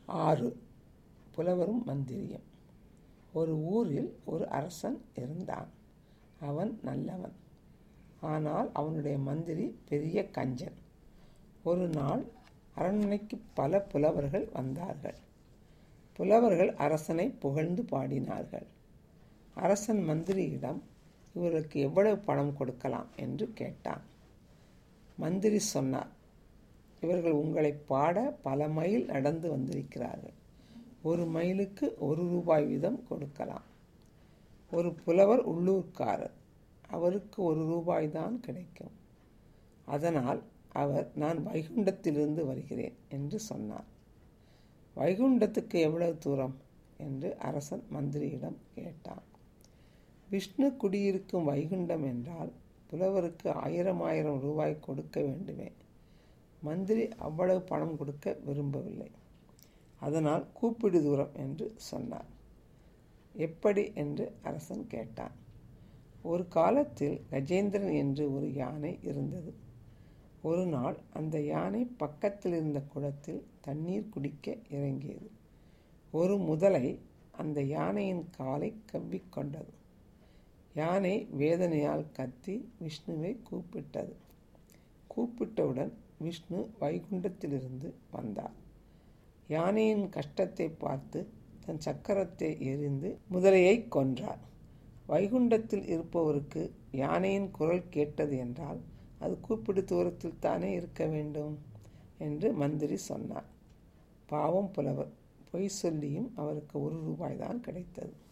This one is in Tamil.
ஆறு புலவரும் மந்திரியும் ஒரு ஊரில் ஒரு அரசன் இருந்தான் அவன் நல்லவன் ஆனால் அவனுடைய மந்திரி பெரிய கஞ்சன் ஒரு நாள் அரண்மனைக்கு பல புலவர்கள் வந்தார்கள் புலவர்கள் அரசனை புகழ்ந்து பாடினார்கள் அரசன் மந்திரியிடம் இவர்களுக்கு எவ்வளவு பணம் கொடுக்கலாம் என்று கேட்டான் மந்திரி சொன்னார் இவர்கள் உங்களை பாட பல மைல் நடந்து வந்திருக்கிறார்கள் ஒரு மைலுக்கு ஒரு ரூபாய் வீதம் கொடுக்கலாம் ஒரு புலவர் உள்ளூர்காரர் அவருக்கு ஒரு ரூபாய் தான் கிடைக்கும் அதனால் அவர் நான் வைகுண்டத்திலிருந்து வருகிறேன் என்று சொன்னார் வைகுண்டத்துக்கு எவ்வளவு தூரம் என்று அரசன் மந்திரியிடம் கேட்டான் விஷ்ணு குடியிருக்கும் வைகுண்டம் என்றால் புலவருக்கு ஆயிரம் ஆயிரம் ரூபாய் கொடுக்க வேண்டுமே மந்திரி அவ்வளவு பணம் கொடுக்க விரும்பவில்லை அதனால் கூப்பிடு தூரம் என்று சொன்னார் எப்படி என்று அரசன் கேட்டான் ஒரு காலத்தில் கஜேந்திரன் என்று ஒரு யானை இருந்தது ஒரு நாள் அந்த யானை பக்கத்தில் இருந்த குளத்தில் தண்ணீர் குடிக்க இறங்கியது ஒரு முதலை அந்த யானையின் காலை கவ்விக்கொண்டது யானை வேதனையால் கத்தி விஷ்ணுவை கூப்பிட்டது கூப்பிட்டவுடன் விஷ்ணு வைகுண்டத்திலிருந்து வந்தார் யானையின் கஷ்டத்தை பார்த்து தன் சக்கரத்தை எரிந்து முதலையை கொன்றார் வைகுண்டத்தில் இருப்பவருக்கு யானையின் குரல் கேட்டது என்றால் அது கூப்பிடு தூரத்தில் தானே இருக்க வேண்டும் என்று மந்திரி சொன்னார் பாவம் புலவர் பொய் சொல்லியும் அவருக்கு ஒரு ரூபாய் தான் கிடைத்தது